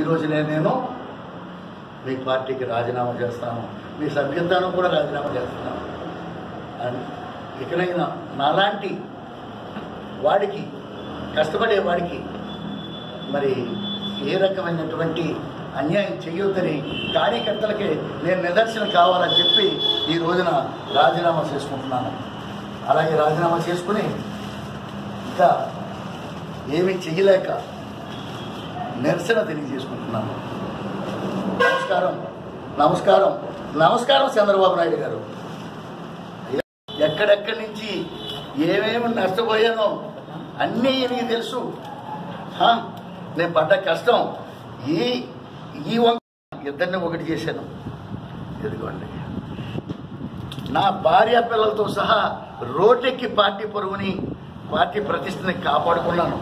రోజునే నేను మీ పార్టీకి రాజీనామా చేస్తాను మీ సభ్యత్వాన్ని కూడా రాజీనామా చేస్తున్నాను అని ఇకనైనా నాలాంటి వాడికి కష్టపడే వాడికి మరి ఏ రకమైనటువంటి అన్యాయం చేయొద్దని కార్యకర్తలకి నేను నిదర్శనం కావాలని చెప్పి ఈ రోజున రాజీనామా చేసుకుంటున్నాను అలాగే రాజీనామా చేసుకుని ఇంకా ఏమీ చెయ్యలేక నిరసన తెలియజేసుకుంటున్నాను నమస్కారం నమస్కారం నమస్కారం చంద్రబాబు నాయుడు గారు ఎక్కడెక్కడి నుంచి ఏమేమి నష్టపోయానో అన్నీ నీకు తెలుసు హా? నేను పడ్డ కష్టం ఈ ఈ వంక ఇద్దరిని ఒకటి చేశాను ఎదుగోండి నా భార్య పిల్లలతో సహా రోడ్డెక్కి పార్టీ పరువుని పార్టీ ప్రతిష్టని కాపాడుకున్నాను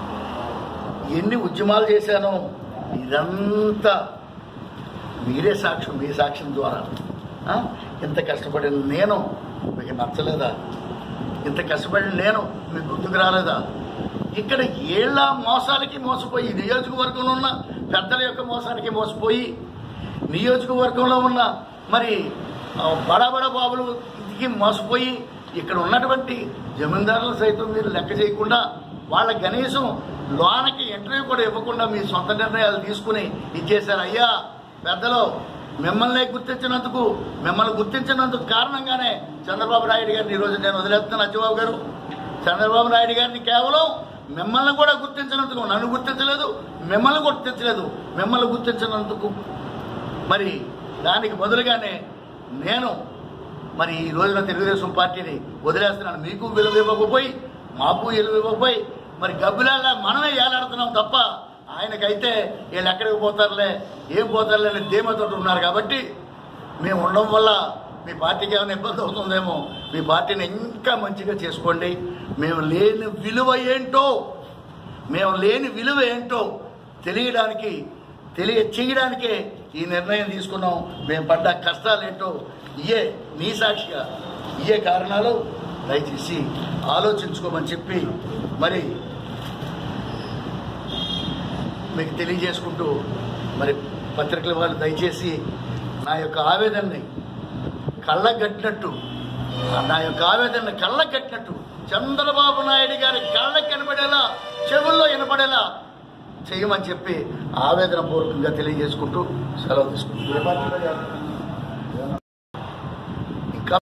ఎన్ని ఉద్యమాలు చేశానో ఇదంతా మీరే సాక్ష్యం మీ సాక్ష్యం ద్వారా ఆ? ఇంత కష్టపడిన నేను మీకు నచ్చలేదా ఇంత కష్టపడిన నేను మీకు గుర్తుకు రాలేదా ఇక్కడ ఏళ్ళ మోసాలకి మోసపోయి నియోజకవర్గంలో ఉన్న పెద్దల యొక్క మోసానికి మోసపోయి నియోజకవర్గంలో ఉన్న మరి ఆ, బడా బడా బాబులకి మోసపోయి ఇక్కడ ఉన్నటువంటి జమీందారులు సైతం మీరు లెక్క చేయకుండా వాళ్ళ కనీసం లోనకి ఇంటర్వ్యూ కూడా ఇవ్వకుండా మీ సొంత నిర్ణయాలు తీసుకుని ఇచ్చేశారు అయ్యా పెద్దలు మిమ్మల్ని గుర్తించినందుకు మిమ్మల్ని గుర్తించినందుకు కారణంగానే చంద్రబాబు నాయుడు గారిని ఈరోజు నేను వదిలేస్తున్నాను అచ్చిబాబు గారు చంద్రబాబు నాయుడు గారిని కేవలం మిమ్మల్ని కూడా గుర్తించినందుకు నన్ను గుర్తించలేదు మిమ్మల్ని గుర్తించలేదు మిమ్మల్ని గుర్తించినందుకు మరి దానికి బదులుగానే నేను మరి ఈ రోజున తెలుగుదేశం పార్టీని వదిలేస్తున్నాను మీకు విలువ ఇవ్వకపోయి మాకు విలువ ఇవ్వకపోయి మరి గబ్బిలాగా మనమే ఏలాడుతున్నాం తప్ప ఆయనకైతే వీళ్ళు ఎక్కడికి పోతారులే ఏం పోతారులే అని ధీమతో ఉన్నారు కాబట్టి మేము ఉండడం వల్ల మీ పార్టీకి ఏమైనా ఇబ్బంది అవుతుందేమో మీ పార్టీని ఇంకా మంచిగా చేసుకోండి మేము లేని విలువ ఏంటో మేము లేని విలువ ఏంటో తెలియడానికి తెలియ చేయడానికే ఈ నిర్ణయం తీసుకున్నాం మేము పడ్డ కష్టాలు ఏంటో ఇయే నీ సాక్షిగా ఇయే కారణాలు దయచేసి ఆలోచించుకోమని చెప్పి మరి మీకు తెలియజేసుకుంటూ మరి పత్రికల వాళ్ళు దయచేసి నా యొక్క ఆవేదనని కళ్ళగట్టినట్టు నా యొక్క ఆవేదనని కళ్ళగట్టినట్టు చంద్రబాబు నాయుడు గారి కళ్ళకి కనబడేలా చెవుల్లో వినపడేలా చేయమని చెప్పి ఆవేదన పూర్వకంగా తెలియజేసుకుంటూ సెలవు తీసుకుంటున్నాను